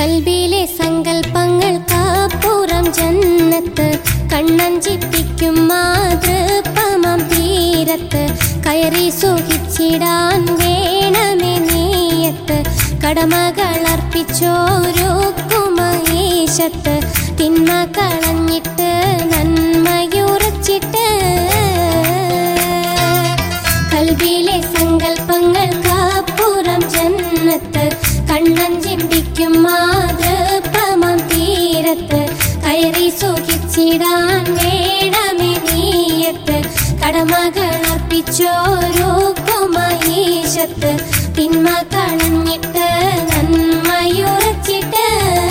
കൽബിലെ സങ്കൽപ്പങ്ങൾക്കപ്പുറം ജന്നത്ത് കണ്ണഞ്ചിപ്പിക്കും മാതൃപമം തീരത്ത് കയറി സുഖിച്ചിടാൻ വേണമേ നീയത്ത് കടമകൾ അർപ്പിച്ചോരുക്കുമീശത്ത് തിന്മ കളഞ്ഞിട്ട് നന്മയുറച്ചിട്ട് കൽബിലെ സങ്കൽപ്പങ്ങൾക്കപ്പുറം ജന്നത്ത് കണ്ണഞ്ചിപ്പിക്കും മാതൃപമം തീരത്ത് കയറി സുഖിച്ചിടാൻ വേണമേ നീയത്ത് കടമകൾ അർപ്പിച്ചോരുക്കുമീശത്ത് തിന്മ കളഞ്ഞിട്ട് നന്മയുറച്ചിട്ട്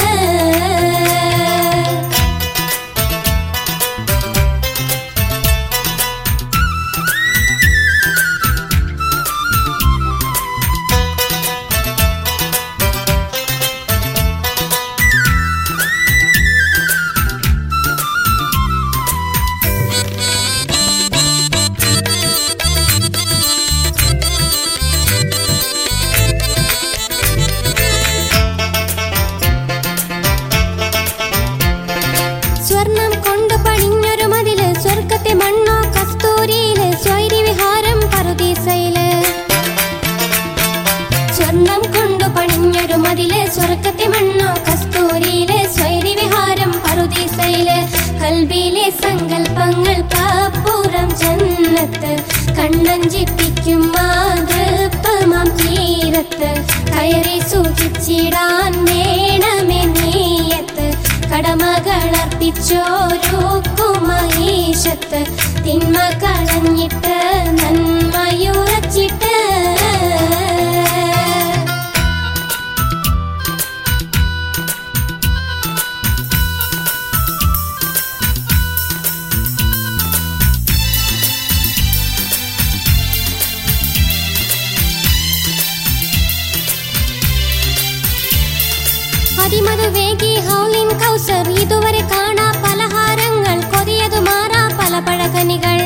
സ്വർണം കൊണ്ട് പണിഞ്ഞൊരു മതില് സ്വർഗത്തെ മണ്ണോ കസ്തൂരിയില് സ്വൈരി വിഹാരം പറുദീസയില് സ്വർണം കൊണ്ട് പണിഞ്ഞൊരു മതില് സ്വർഗത്തെ മണ്ണോ കസ്തൂരിയില് സ്വൈരി വിഹാരം പറുദീസയില് കൽബിലെ സങ്കൽപ്പങ്ങൾ കാപ്പുറം ജന്നത്ത് കണ്ണഞ്ചിപ്പിക്കും മാതൃപ്പമാം തീരത്ത് കയറി സൂക്ഷിച്ചിടാൻ വേണമേ നീയത്ത് കടമകൾ അർപ്പിച്ചോരുക്കുമീശത്ത് തിന്മ കളഞ്ഞിട്ട് നന്മയുറച്ചിട്ട് അതിമധുവേഗി ഹൗലിൻ കൗസർ ഇതുവരെ കാണാ പലഹാരങ്ങൾ കൊതിയതു മാറാ പല പഴകനികൾ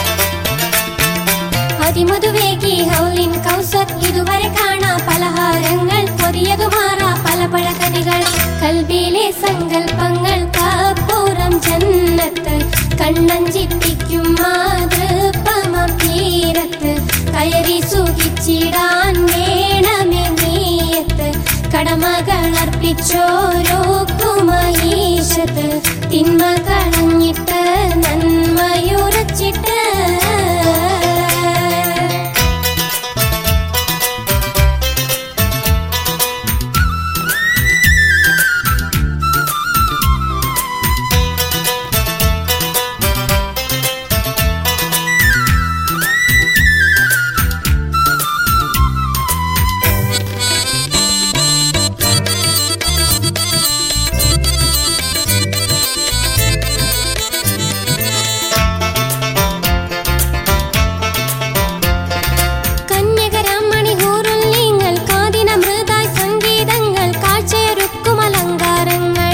അതിമധുവേഗി ഹൗലിൻ കൗസർ ഇതുവരെ കാണാ പലഹാരങ്ങൾ കൊതിയതു മാറാ പല പഴകനികൾ കൽബിലെ സങ്കൽപ്പങ്ങൾ കാപ്പുറം ജന്നത്ത് കണ്ണഞ്ചിപ്പിക്കും മാതൃപമം തീരത്ത് കയറി സുഖിച്ചിടാൻ വേണമേ നീയത്ത് കടമകൾ അർപ്പിച്ചോരോക്കുമീശത്ത് തിന്മ കളഞ്ഞിട്ട് നന്മയുറച്ചിട്ട് കന്യകരാമണി ഹൂറുൽ നിങ്ങൾ കാതിന മൃതായ് സംഗീതങ്ങൾ കാഴ്ചയൊരുക്കും അലങ്കാരങ്ങൾ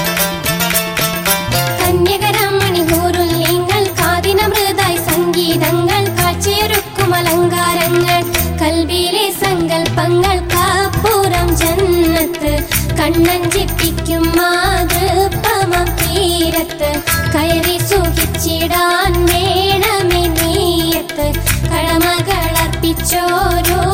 കന്യകരാമണി ഹൂറുൽ നിങ്ങൾ കാതിന മൃതായ് സംഗീതങ്ങൾ കാഴ്ചയൊരുക്കും അലങ്കാരങ്ങൾ കൽവിലെ സങ്കൽപ്പങ്ങൾ കാപ്പുറം ജന്നത്ത് കണ്ണഞ്ചിപ്പിക്കും മാതൃപ്പമം തീരത്ത് കയറി സുഖിച്ചിടാൻ വേണമേ നീയത്ത് കടമകൾ അർപ്പിച്ചോരോ